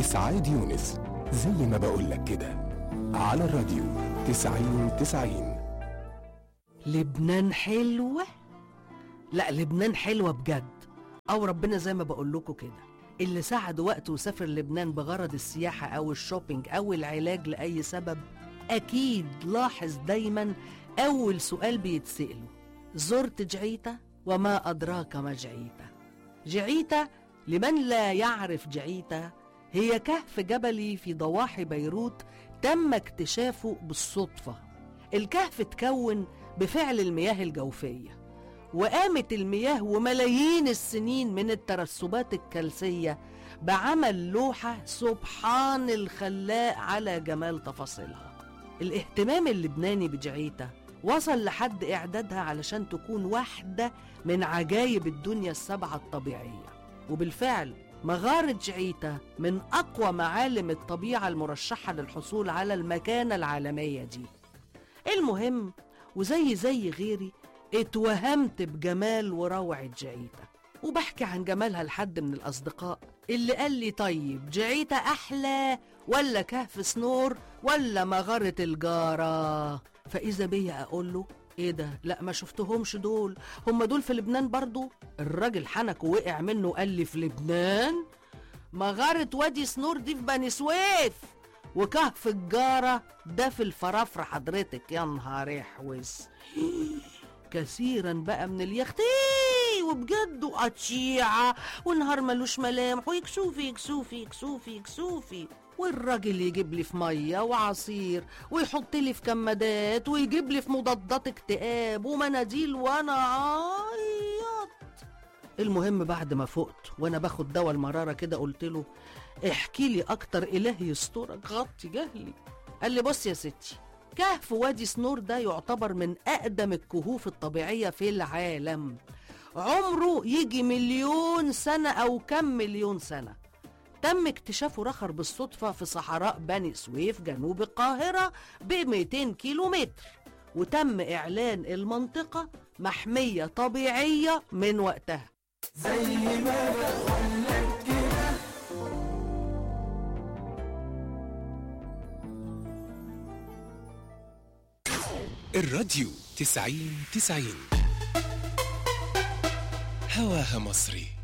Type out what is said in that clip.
إسعاد يونس زي ما بقولك كده على الراديو تسعين تسعين لبنان حلوة لا لبنان حلوة بجد أو ربنا زي ما بقول لكم كده اللي سعد وقته وسافر لبنان بغرض السياحة أو الشوبينج أو العلاج لأي سبب أكيد لاحظ دايما أول سؤال بيتسأله زرت جعيتة وما أدراك ما جعيتة جعيتة لمن لا يعرف جعيتة هي كهف جبلي في ضواحي بيروت تم اكتشافه بالصدفة الكهف اتكون بفعل المياه الجوفية وقامت المياه وملايين السنين من الترسبات الكلسية بعمل لوحة سبحان الخلاق على جمال تفاصيلها الاهتمام اللبناني بجعيتة وصل لحد إعدادها علشان تكون واحدة من عجائب الدنيا السبعة الطبيعية وبالفعل مغارة جعيتة من أقوى معالم الطبيعة المرشحة للحصول على المكانة العالمية دي المهم وزي زي غيري اتوهمت بجمال وروعة جعيتة وبحكي عن جمالها لحد من الأصدقاء اللي قال لي طيب جعيتة أحلى ولا كهف سنور ولا مغارة الجارة فإذا بيا أقول له ايه ده لا ما شفتهمش دول هم دول في لبنان برضو الراجل حنك ووقع منه وقال لي في لبنان مغارة وادي سنور دي في بني سويف وكهف الجارة ده في الفرافرة حضرتك يا نهار احوز كثيرا بقى من اليختي وبجد وقطيعة ونهار ملوش ملامح ويكسوفي يكسوفي يكسوفي يكسوفي والراجل يجيب لي في ميه وعصير ويحط لي في كمادات ويجيب لي في مضادات اكتئاب ومناديل وانا عيط المهم بعد ما فقت وانا باخد دواء المراره كده قلت له احكي لي اكتر الهي يسترك غطي جهلي قال لي بص يا ستي كهف وادي سنور ده يعتبر من اقدم الكهوف الطبيعيه في العالم عمره يجي مليون سنه او كم مليون سنه تم اكتشافه رخر بالصدفة في صحراء بني سويف جنوب القاهرة ب 200 كيلو متر وتم إعلان المنطقة محمية طبيعية من وقتها الراديو تسعين تسعين هواها مصري